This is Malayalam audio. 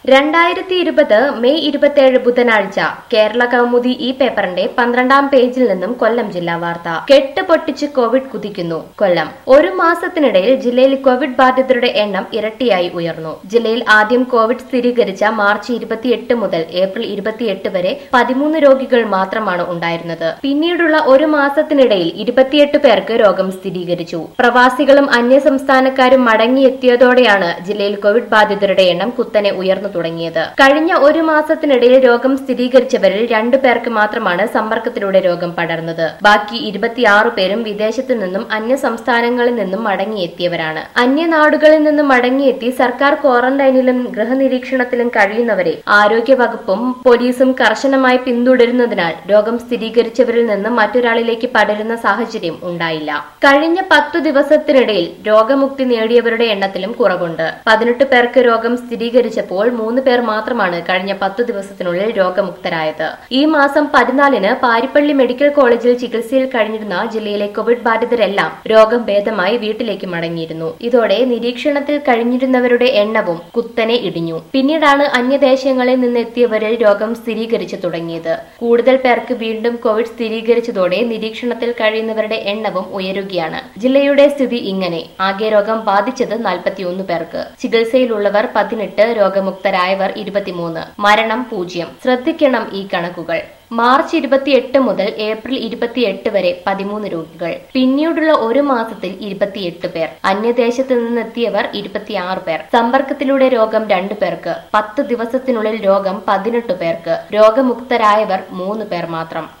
രണ്ടായിരത്തി ഇരുപത് മെയ് ഇരുപത്തിയേഴ് ബുധനാഴ്ച കേരള കൗമുദി ഈ പേപ്പറിന്റെ പന്ത്രണ്ടാം പേജിൽ നിന്നും കൊല്ലം ജില്ലാ വാർത്ത കെട്ട് പൊട്ടിച്ച് കോവിഡ് കുതിക്കുന്നു കൊല്ലം ഒരു മാസത്തിനിടയിൽ ജില്ലയിൽ കോവിഡ് ബാധിതരുടെ എണ്ണം ഇരട്ടിയായി ഉയർന്നു ജില്ലയിൽ ആദ്യം കോവിഡ് സ്ഥിരീകരിച്ച മാർച്ച് ഇരുപത്തിയെട്ട് മുതൽ ഏപ്രിൽ ഇരുപത്തിയെട്ട് വരെ പതിമൂന്ന് രോഗികൾ മാത്രമാണ് ഉണ്ടായിരുന്നത് പിന്നീടുള്ള ഒരു മാസത്തിനിടയിൽ ഇരുപത്തിയെട്ട് പേർക്ക് രോഗം സ്ഥിരീകരിച്ചു പ്രവാസികളും അന്യസംസ്ഥാനക്കാരും മടങ്ങിയെത്തിയതോടെയാണ് ജില്ലയിൽ കോവിഡ് ബാധിതരുടെ എണ്ണം കുത്തനെ ഉയർന്നു തുടങ്ങിയത് കഴിഞ്ഞ ഒരു മാസത്തിനിടയിൽ രോഗം സ്ഥിരീകരിച്ചവരിൽ രണ്ടു പേർക്ക് മാത്രമാണ് സമ്പർക്കത്തിലൂടെ രോഗം പടർന്നത് ബാക്കി ഇരുപത്തിയാറ് പേരും വിദേശത്തു നിന്നും അന്യ സംസ്ഥാനങ്ങളിൽ നിന്നും മടങ്ങിയെത്തിയവരാണ് അന്യനാടുകളിൽ നിന്നും മടങ്ങിയെത്തി സർക്കാർ ക്വാറന്റൈനിലും ഗൃഹനിരീക്ഷണത്തിലും കഴിയുന്നവരെ ആരോഗ്യവകുപ്പും പോലീസും കർശനമായി പിന്തുടരുന്നതിനാൽ രോഗം സ്ഥിരീകരിച്ചവരിൽ നിന്ന് മറ്റൊരാളിലേക്ക് പടരുന്ന സാഹചര്യം ഉണ്ടായില്ല കഴിഞ്ഞ പത്തു ദിവസത്തിനിടയിൽ രോഗമുക്തി നേടിയവരുടെ എണ്ണത്തിലും കുറവുണ്ട് പതിനെട്ട് പേർക്ക് രോഗം സ്ഥിരീകരിച്ചപ്പോൾ മൂന്ന് പേർ മാത്രമാണ് കഴിഞ്ഞ പത്തു ദിവസത്തിനുള്ളിൽ രോഗമുക്തരായത് ഈ മാസം പതിനാലിന് പാരിപ്പള്ളി മെഡിക്കൽ കോളേജിൽ ചികിത്സയിൽ കഴിഞ്ഞിരുന്ന ജില്ലയിലെ കോവിഡ് ബാധിതരെല്ലാം രോഗം ഭേദമായി വീട്ടിലേക്ക് മടങ്ങിയിരുന്നു ഇതോടെ നിരീക്ഷണത്തിൽ കഴിഞ്ഞിരുന്നവരുടെ എണ്ണവും കുത്തനെ ഇടിഞ്ഞു പിന്നീടാണ് അന്യദേശങ്ങളിൽ നിന്നെത്തിയവരിൽ രോഗം സ്ഥിരീകരിച്ചു തുടങ്ങിയത് കൂടുതൽ പേർക്ക് വീണ്ടും കോവിഡ് സ്ഥിരീകരിച്ചതോടെ നിരീക്ഷണത്തിൽ കഴിയുന്നവരുടെ എണ്ണവും ഉയരുകയാണ് ജില്ലയുടെ സ്ഥിതി ഇങ്ങനെ ആകെ രോഗം ബാധിച്ചത് നാൽപ്പത്തിയൊന്ന് പേർക്ക് ചികിത്സയിലുള്ളവർ പതിനെട്ട് രോഗമുക്തരായവർ ഇരുപത്തിമൂന്ന് മരണം പൂജ്യം ശ്രദ്ധിക്കണം ഈ കണക്കുകൾ മാർച്ച് ഇരുപത്തിയെട്ട് മുതൽ ഏപ്രിൽ ഇരുപത്തിയെട്ട് വരെ പതിമൂന്ന് രോഗികൾ പിന്നീടുള്ള ഒരു മാസത്തിൽ ഇരുപത്തിയെട്ട് പേർ അന്യദേശത്ത് നിന്നെത്തിയവർ ഇരുപത്തിയാറ് പേർ സമ്പർക്കത്തിലൂടെ രോഗം രണ്ടു പേർക്ക് പത്ത് ദിവസത്തിനുള്ളിൽ രോഗം പതിനെട്ട് പേർക്ക് രോഗമുക്തരായവർ മൂന്ന് പേർ മാത്രം